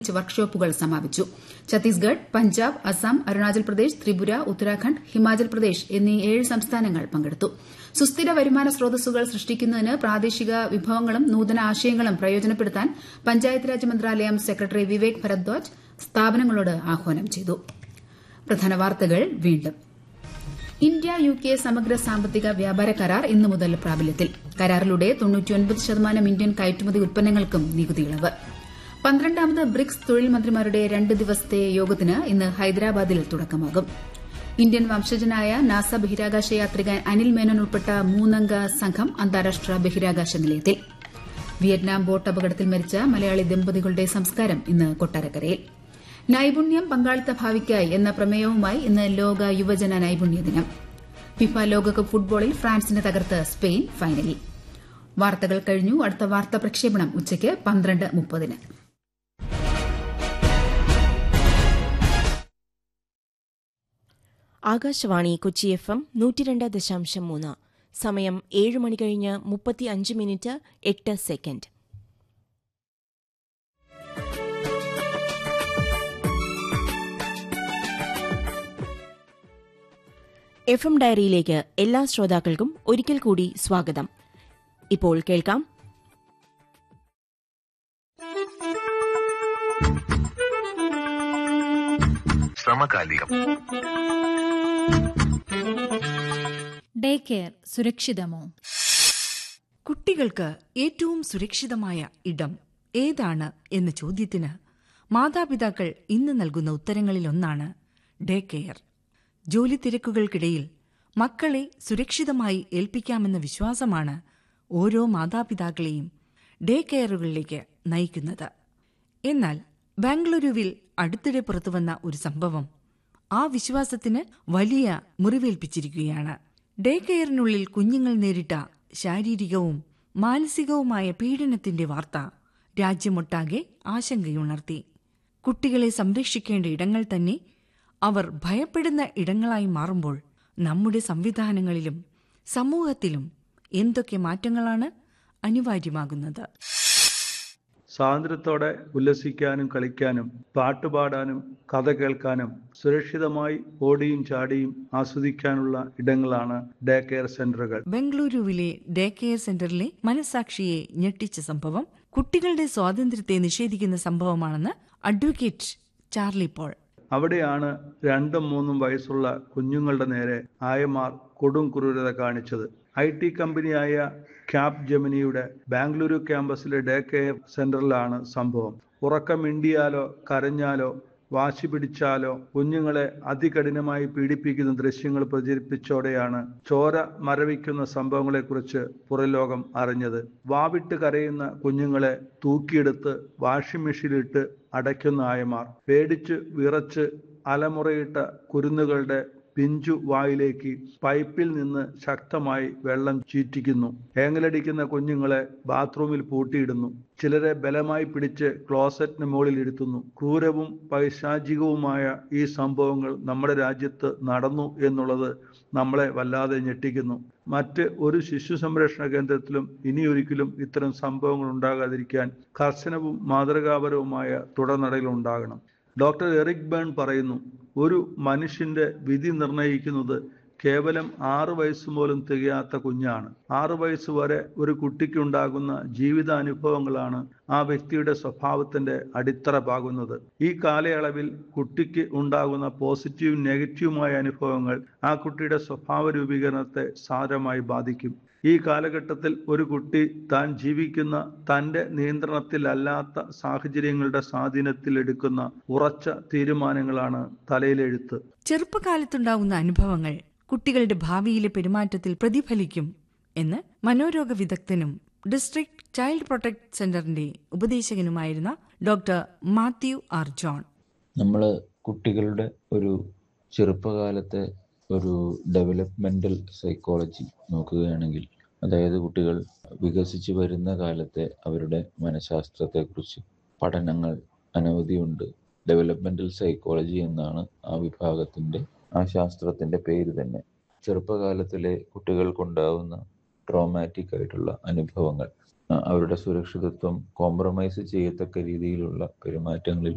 വർക്ക്ഷോപ്പുകൾ സമാപിച്ചു ഛത്തീസ്ഗഡ് പഞ്ചാബ് അസം അരുണാചൽ പ്രദേശ് ത്രിപുര ഉത്തരാഖണ്ഡ് ഹിമാചൽ പ്രദേശ് എന്നീ ഏഴ് സംസ്ഥാനങ്ങൾ പങ്കെടുത്തു സുസ്ഥിര വരുമാന സ്രോതസ്സുകൾ സൃഷ്ടിക്കുന്നതിന് പ്രാദേശിക വിഭവങ്ങളും നൂതന ആശയങ്ങളും പ്രയോജനപ്പെടുത്താൻ പഞ്ചായത്ത് രാജ് മന്ത്രാലയം സെക്രട്ടറി വിവേക് ഭരദ്വാജ് സ്ഥാപനങ്ങളോട് ആഹ്വാനം ചെയ്തു പ്രധാന വാർത്തകൾ വീണ്ടും ഇന്ത്യ യു കെ സമഗ്ര സാമ്പത്തിക വ്യാപാര കരാർ ഇന്നു മുതൽ പ്രാബല്യത്തിൽ കരാറിലൂടെ ശതമാനം ഇന്ത്യൻ കയറ്റുമതി ഉൽപ്പന്നങ്ങൾക്കും നികുതി ഇളവ് പന്ത്രണ്ടാമത് ബ്രിക്സ് തൊഴിൽ മന്ത്രിമാരുടെ രണ്ട് ദിവസത്തെ യോഗത്തിന് ഇന്ന് ഹൈദരാബാദിൽ തുടക്കമാകും ഇന്ത്യൻ വംശജനായ നാസ ബഹിരാകാശ യാത്രികൻ അനിൽ മേനോൻ ഉൾപ്പെട്ട മൂന്നംഗ സംഘം അന്താരാഷ്ട്ര ബഹിരാകാശ നിലയത്തിൽ വിയറ്റ്നാം ബോട്ട് അപകടത്തിൽ മരിച്ച മലയാളി ദമ്പതികളുടെ സംസ്കാരം ഇന്ന് കൊട്ടാരക്കരയിൽ നൈപുണ്യം പങ്കാളിത്ത ഭാവിക്കായി എന്ന പ്രമേയവുമായി ഇന്ന് ലോക യുവജന നൈപുണ്യ ദിനം ഫിഫ ലോകകപ്പ് ഫുട്ബോളിൽ ഫ്രാൻസിനെ തകർത്ത് സ്പെയിൻ ഫൈനലിൽ വാർത്തകൾ കഴിഞ്ഞു അടുത്ത വാർത്താ പ്രക്ഷേപണം ഉച്ചയ്ക്ക് പന്ത്രണ്ട് മുപ്പതിന് ആകാശവാണി കൊച്ചി എഫ് എം നൂറ്റിരണ്ട് ദശാംശം മൂന്ന് സമയം ഏഴ് മണി കഴിഞ്ഞ് മുപ്പത്തി അഞ്ച് മിനിറ്റ് എട്ട് സെക്കൻഡ് എഫ് എം ഡയറിയിലേക്ക് എല്ലാ ശ്രോതാക്കൾക്കും ഒരിക്കൽ കൂടി സ്വാഗതം ഇപ്പോൾ കേൾക്കാം സമകാലികം ഡേ കെയർ സുരക്ഷിതമോ കുട്ടികൾക്ക് ഏറ്റവും സുരക്ഷിതമായ ഇടം ഏതാണ് എന്ന ചോദ്യത്തിന് മാതാപിതാക്കൾ ഇന്ന് നൽകുന്ന ഉത്തരങ്ങളിലൊന്നാണ് ഡേ കെയർ ജോലി തിരക്കുകൾക്കിടയിൽ മക്കളെ സുരക്ഷിതമായി ഏൽപ്പിക്കാമെന്ന വിശ്വാസമാണ് ഓരോ മാതാപിതാക്കളെയും ഡേ കെയറുകളിലേക്ക് നയിക്കുന്നത് എന്നാൽ ബാംഗ്ലൂരുവിൽ അടുത്തിടെ പുറത്തുവന്ന ഒരു സംഭവം ആ വിശ്വാസത്തിന് വലിയ മുറിവേൽപ്പിച്ചിരിക്കുകയാണ് ഡേ കെയറിനുള്ളിൽ കുഞ്ഞുങ്ങൾ നേരിട്ട ശാരീരികവും മാനസികവുമായ പീഡനത്തിന്റെ വാർത്ത രാജ്യമൊട്ടാകെ ആശങ്കയുണർത്തി കുട്ടികളെ സംരക്ഷിക്കേണ്ട ഇടങ്ങൾ തന്നെ അവർ ഭയപ്പെടുന്ന ഇടങ്ങളായി മാറുമ്പോൾ നമ്മുടെ സംവിധാനങ്ങളിലും സമൂഹത്തിലും എന്തൊക്കെ മാറ്റങ്ങളാണ് അനിവാര്യമാകുന്നത് സ്വാതന്ത്ര്യത്തോടെ ഉല്ലസിക്കാനും കളിക്കാനും പാട്ടുപാടാനും കഥ കേൾക്കാനും സുരക്ഷിതമായി ഓടിയും ചാടിയും ആസ്വദിക്കാനുള്ള ഇടങ്ങളാണ് ഡേ കെയർ സെന്ററുകൾ ബംഗളൂരുവിലെ ഡേ കെയർ സെന്ററിലെ മനസാക്ഷിയെ ഞെട്ടിച്ച സംഭവം കുട്ടികളുടെ സ്വാതന്ത്ര്യത്തെ നിഷേധിക്കുന്ന സംഭവമാണെന്ന് അഡ്വക്കേറ്റ് ചാർലി പോൾ അവിടെയാണ് രണ്ടും മൂന്നും വയസ്സുള്ള കുഞ്ഞുങ്ങളുടെ നേരെ ആയമാർ കൊടും ക്രൂരത കാണിച്ചത് ഐ ടി കമ്പനിയായ ക്യാപ് ജെമിനിയുടെ ബാംഗ്ലൂരു ക്യാമ്പസിലെ ഡേ കെയർ സെന്ററിലാണ് സംഭവം ഉറക്കം ഇണ്ടിയാലോ കരഞ്ഞാലോ വാശി പിടിച്ചാലോ കുഞ്ഞുങ്ങളെ അതികഠിനമായി പീഡിപ്പിക്കുന്ന ദൃശ്യങ്ങൾ പ്രചരിപ്പിച്ചോടെയാണ് ചോര മരവിക്കുന്ന സംഭവങ്ങളെക്കുറിച്ച് പുറലോകം അറിഞ്ഞത് വാവിട്ട് കരയുന്ന കുഞ്ഞുങ്ങളെ തൂക്കിയെടുത്ത് വാഷിംഗ് മെഷീനിലിട്ട് അടയ്ക്കുന്ന ആയമാർ പേടിച്ച് വിറച്ച് അലമുറയിട്ട കുരുന്നുകളുടെ പിഞ്ചു വായിലേക്ക് പൈപ്പിൽ നിന്ന് ശക്തമായി വെള്ളം ചീറ്റിക്കുന്നു ഏങ്ങലടിക്കുന്ന കുഞ്ഞുങ്ങളെ ബാത്റൂമിൽ പൂട്ടിയിടുന്നു ചിലരെ ബലമായി പിടിച്ച് ക്ലോസറ്റിന് മുകളിൽ ഇരുത്തുന്നു ക്രൂരവും പൈശാചികവുമായ ഈ സംഭവങ്ങൾ നമ്മുടെ രാജ്യത്ത് നടന്നു എന്നുള്ളത് നമ്മളെ വല്ലാതെ ഞെട്ടിക്കുന്നു മറ്റ് ഒരു ശിശു സംരക്ഷണ കേന്ദ്രത്തിലും ഇനിയൊരിക്കലും ഇത്തരം സംഭവങ്ങൾ ഉണ്ടാകാതിരിക്കാൻ കർശനവും മാതൃകാപരവുമായ തുടർനടകൾ ഉണ്ടാകണം ഡോക്ടർ എറിക് ബേൺ പറയുന്നു ഒരു മനുഷ്യന്റെ വിധി നിർണയിക്കുന്നത് കേവലം ആറു വയസ്സ് പോലും തികയാത്ത കുഞ്ഞാണ് ആറു വയസ്സ് വരെ ഒരു കുട്ടിക്കുണ്ടാകുന്ന ജീവിതാനുഭവങ്ങളാണ് ആ വ്യക്തിയുടെ സ്വഭാവത്തിന്റെ അടിത്തറ പാകുന്നത് ഈ കാലയളവിൽ കുട്ടിക്ക് ഉണ്ടാകുന്ന പോസിറ്റീവും നെഗറ്റീവുമായ അനുഭവങ്ങൾ ആ കുട്ടിയുടെ സ്വഭാവ രൂപീകരണത്തെ സാരമായി ബാധിക്കും ഈ കാലഘട്ടത്തിൽ ഒരു കുട്ടി താൻ ജീവിക്കുന്ന തൻ്റെ നിയന്ത്രണത്തിലല്ലാത്ത സാഹചര്യങ്ങളുടെ സ്വാധീനത്തിൽ എടുക്കുന്ന ഉറച്ച തീരുമാനങ്ങളാണ് തലയിലെഴുത്ത് ചെറുപ്പകാലത്തുണ്ടാവുന്ന അനുഭവങ്ങൾ കുട്ടികളുടെ ഭാവിയിലെ പെരുമാറ്റത്തിൽ പ്രതിഫലിക്കും എന്ന് മനോരോഗ വിദഗ്ധനും ഡിസ്ട്രിക്ട് ചൈൽഡ് പ്രൊട്ടക്ട് സെന്ററിന്റെ ഉപദേശകനുമായിരുന്ന ഡോക്ടർ മാത്യു ആർ ജോൺ നമ്മൾ കുട്ടികളുടെ ഒരു ചെറുപ്പകാലത്തെ ഒരു ഡെവലപ്മെൻ്റൽ സൈക്കോളജി നോക്കുകയാണെങ്കിൽ അതായത് കുട്ടികൾ വികസിച്ചു വരുന്ന കാലത്തെ അവരുടെ മനഃശാസ്ത്രത്തെക്കുറിച്ച് പഠനങ്ങൾ അനവധിയുണ്ട് ഡെവലപ്മെൻ്റൽ സൈക്കോളജി എന്നാണ് ആ വിഭാഗത്തിൻ്റെ ആ ശാസ്ത്രത്തിൻ്റെ പേര് തന്നെ ചെറുപ്പകാലത്തിലെ കുട്ടികൾക്കുണ്ടാവുന്ന ട്രോമാറ്റിക് ആയിട്ടുള്ള അനുഭവങ്ങൾ അവരുടെ സുരക്ഷിതത്വം കോംപ്രമൈസ് ചെയ്യത്തക്ക രീതിയിലുള്ള പെരുമാറ്റങ്ങളിൽ